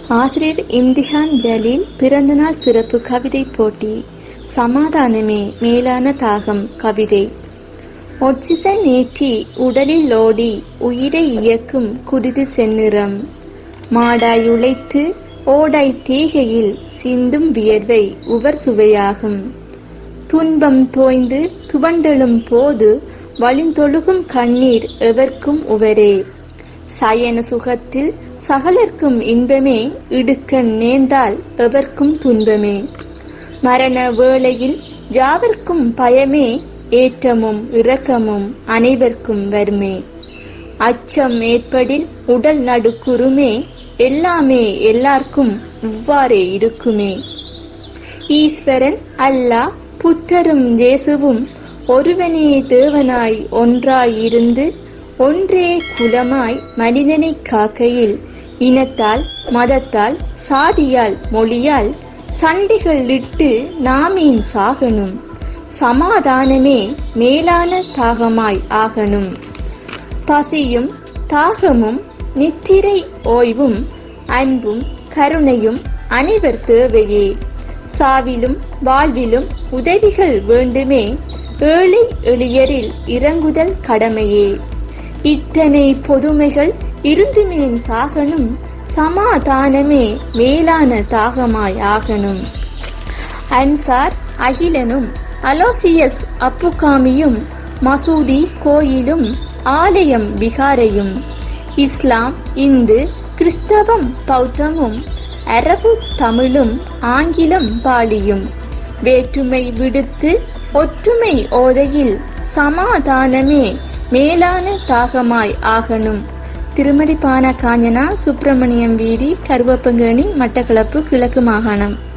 ஆசிரியர் இம்திஹான் ஜலீல் பிறந்தநாள் சிறப்பு கவிதை போட்டி சமாதானமே மேலான தாகம் கவிதை ஒட்சிசன் ஏற்றி உடலில் ஓடி உயிரை இயக்கும் குருதி செந்நிறம் மாடாய் உழைத்து ஓடாய் தீகையில் சிந்தும் வியர்வை உவர் சுவையாகும் துன்பம் தோய்ந்து துவண்டெழும் போது வழிந்தொழுகும் கண்ணீர் எவர்க்கும் உவரே சயன சுகத்தில் சகலர்க்கும் இன்பமே இடுக்கண் நேர்ந்தால் எவர்க்கும் துன்பமே மரண வேளையில் யாவர்க்கும் பயமே ஏற்றமும் இரக்கமும் அனைவர்க்கும் வருமே அச்சம் ஏற்படில் உடல் நடுக்குறுமே எல்லாமே எல்லார்க்கும் இவ்வாறே இருக்குமே ஈஸ்வரன் அல்லாஹ் புத்தரும் இயேசுவும் ஒருவனே தேவனாய் ஒன்றாய் இருந்து ஒன்றே குலமாய் மனிதனை காக்கையில் இனத்தால் மதத்தால் சாதியால் மொழியால் சண்டைகள் இட்டு நாமேன் சாகணும் சமாதானமே மேலான தாகமாய் ஆகணும் பசியும் தாகமும் நித்திரை ஓய்வும் அன்பும் கருணையும் அனைவர் தேவையே சாவிலும் வாழ்விலும் உதவிகள் வேண்டுமே ஏழை எளியரில் இறங்குதல் கடமையே இத்தனை பொதுமைகள் இருந்துமேன் சாகனும் சமாதானமே மேலான தாகமாய் ஆகணும் அன்சார் அகிலனும் அலோசியஸ் அப்புகாமியும் மசூதி கோயிலும் ஆலயம் விகாரையும் இஸ்லாம் இந்து கிறிஸ்தவம் பௌத்தமும் அரபு தமிழும் ஆங்கிலம் பாலியும் வேற்றுமை விடுத்து ஒற்றுமை ஓதையில் சமாதானமே மேலான தாகமாய் ஆகணும் திருமதி பான காஞ்சனா சுப்பிரமணியம் வீதி கருவப்பங்கேணி மட்டக்களப்பு கிழக்கு மாகாணம்